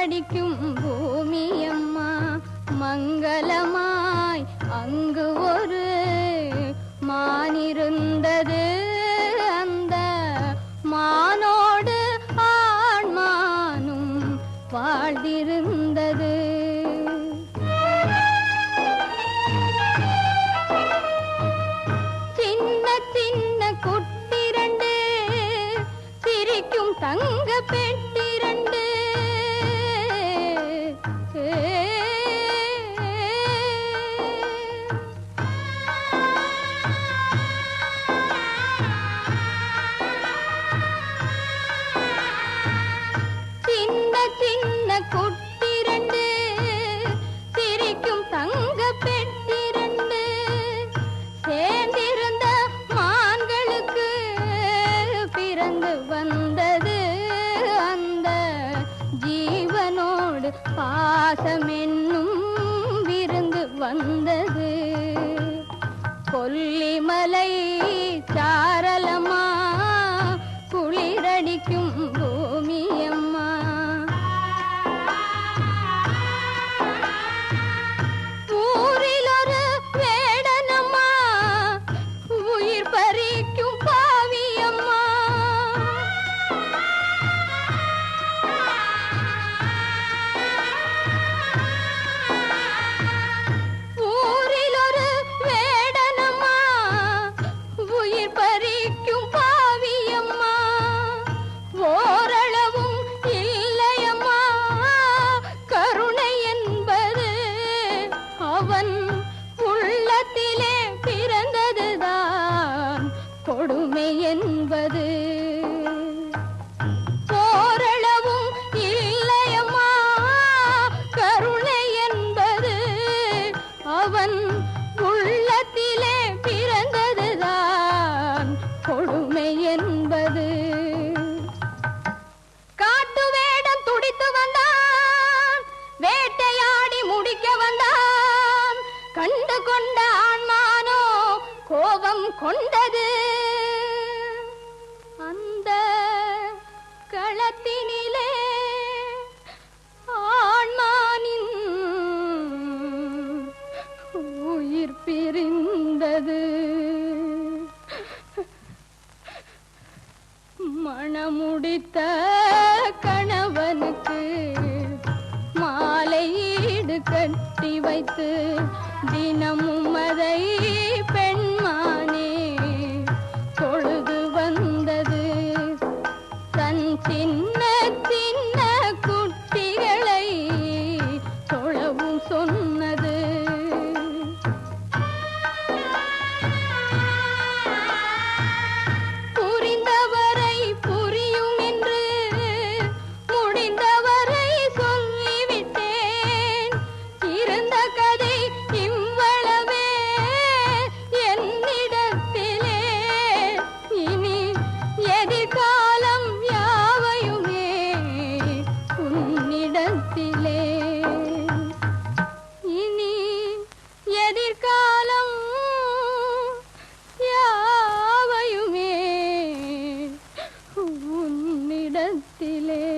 குளிரடிக்கும் பூமி அம்மா மங்களமாய் அங்கு ஒரு மானிருந்தது அந்த மானோடு ஆண்மானும் வாழ்ந்திருந்தது சின்ன சின்ன குட்டிரண்டு சிரிக்கும் தங்க பெட்டிரண்டு சின்ன சின்ன குட்டிரண்டு சிரிக்கும் தங்க பெட்டிரண்டு சேர்ந்திருந்த மான்களுக்கு பிறந்து வந்தது அந்த ஜீவனோடு பாசம் என்னும் விருந்து வந்தது கொல்லிமலை சாரலமா குளிரடிக்கும் பூமி அம்மா ஊரில் ஒரு வேடனம்மா உயிர் பறிக்கும் பாவியம்மா ஊரில் ஒரு வேடனம்மா உயிர் பறிக்கும் பாவியம்மா ஓரளவும் இல்லையம்மா கருணை என்பது அவன் உள்ளத்திலே பிறந்ததுதான் கொடுமை என்பது ஓரளவும் இல்லையம்மா கருணை என்பது அவன் உள்ளத்திலே பிறந்ததுதான் கொடுமை என்பது காட்டு வேடம் துடித்து வந்தான் வேட்டையாடி முடிக்க வந்தான் கண்டு கொண்ட ஆண்மானோ கோபம் கொண்டது அந்த களத்தினிலே ஆண்மானின் உயிர் பிரிந்தது மணமுடித்த கணவனுக்கு மாலையீடு கட்டி வைத்து தினமும் அதை பெண்மானே தொழுது வந்தது தன் சின்ன சின்ன குட்டிகளை தொழவும் சொன்னது புரிந்தவரை புரியும் என்று முடிந்தவரை சொல்லிவிட்டேன் இருந்த கதை இவ்வளவே என்னிடத்திலே இனி எதிர்காலம் யாவையுமே உன்னிடத்திலே இனி எதிர்காலம் யாவையுமே உன்னிடத்திலே